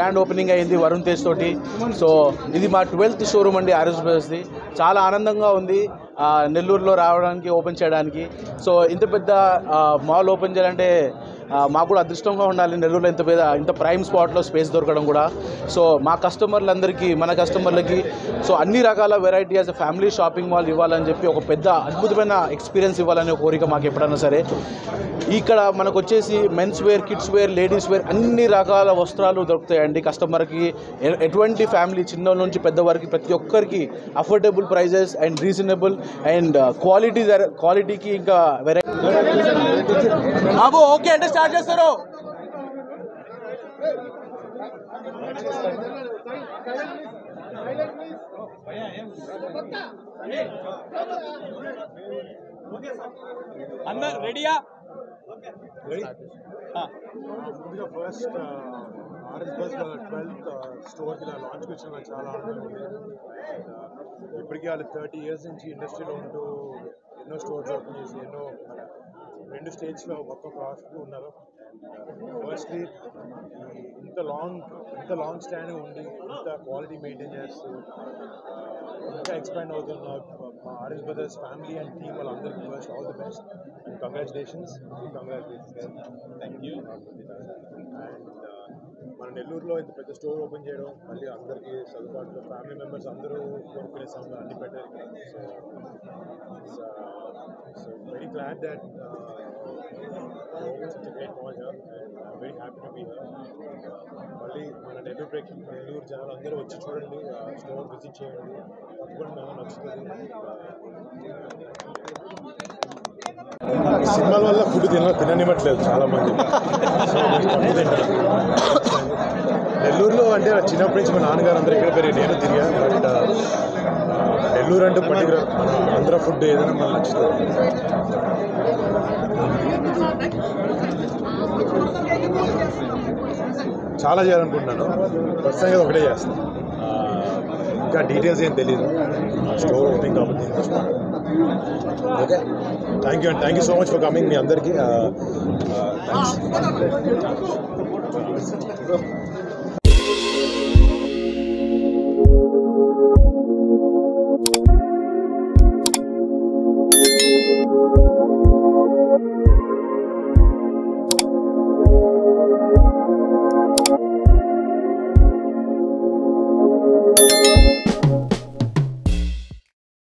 Grand opening అయింది వరుణ్ తేజ్ తోటి so ఇది మా ట్వెల్త్ షోరూమ్ అండి ఆర్ఎస్ బ్రదర్స్ది చాలా ఆనందంగా ఉంది ఆ, నెల్లూరులో రావడానికి ఓపెన్ చేయడానికి సో ఇంత పెద్ద ఆ, మాల్ ఓపెన్ చేయాలంటే ఆ, మాకు కూడా అదృష్టంగా ఉండాలి నెల్లూరులో ఇంత పెద్ద ఇంత ప్రైమ్ స్పాట్లో స్పేస్ దొరకడం కూడా సో మా కస్టమర్లందరికీ మన కస్టమర్లకి సో అన్ని రకాల variety as family shopping mall ఇవ్వాలని చెప్పి ఒక పెద్ద అద్భుతమైన ఎక్స్పీరియన్స్ ఇవ్వాలనే కోరిక మాకు ఎప్పుడైనా సరే ఇక్కడ మనకు వచ్చేసి men's wear kids wear ladies wear అన్ని రకాల వస్త్రాలు దొరుకుతాయండి కస్టమర్కి ఎ- ఎటువంటి ఫ్యామిలీ చిన్న నుంచి పెద్ద వరకు ప్రతి ఒక్కరికి affordable prices and reasonable and quality క్వాలిటీకి ఇంకా వెరైటీ బాబు ఓకే అంటే స్టార్ట్ చేస్తారు అన్న రెడీయా ముందుగా ఫస్ట్ ఆర్ఎస్ బస్ ట్వెల్త్ స్టోర్కి ఇలా లాంచ్కి వచ్చిన నాకు చాలా ఆనందంగా ఉంది And, uh, ఇప్పటికీ వాళ్ళు థర్టీ ఇయర్స్ నుంచి ఇండస్ట్రీలో ఉంటూ ఎన్నో స్టోర్స్ ఓపెన్ చేసి ఎన్నో మన రెండు స్టేట్స్లో ఒక్క క్రాఫ్ట్ ఉన్నారు ఫస్ట్లీ ఇంత లాంగ్ ఇంత లాంగ్ స్టాండ్ ఉండి ఇంత క్వాలిటీ మెయింటైన్ చేస్తూ uh, ఇంకా ఎక్స్పాండ్ అవుతున్న మా RS brothers family and team వాళ్ళందరికీ first all the best and congratulations congratulations thank you and మన నెల్లూరులో ఇంత పెద్ద స్టోర్ ఓపెన్ చేయడం మళ్ళీ అందరికీ సదుపాటులో ఫ్యామిలీ మెంబర్స్ అందరూ కొనుక్కునే సమయం అన్ని పెట్టారు so so very glad that such a great mall here and I'm very happy to be here. మళ్ళీ మన నెల్లూరు ప్రేక్ష నెల్లూరు జనాలు అందరూ వచ్చి చూడండి స్టోర్ విజిట్ చేయండి తప్పకుండా నచ్చుతుంది సినిమాల వల్ల ఫుడ్ తిన తిననివ్వట్లేదు చాలా మంది సో నేను తక్కువ తింటాను నెల్లూరులో అంటే నా చిన్నప్పటి నుంచి మా నాన్నగారు అందరూ ఎక్కడ పెరిగి నేను తిరిగా బట్ నెల్లూరు అంటే పర్టికులర్ మన ఆంధ్ర ఫుడ్ ఏదైనా మనకు నచ్చుతుంది చాలా చేయాలనుకుంటున్నాను ప్రస్తుతానికి అది ఒకటే చేస్తాను ఆ, ఇంకా డీటెయిల్స్ ఏం తెలియదు స్టోర్ ఓపెనింగ్ కాబట్టి okay thank you and thank you so much for coming మీ అందరికీ థ్యాంక్స్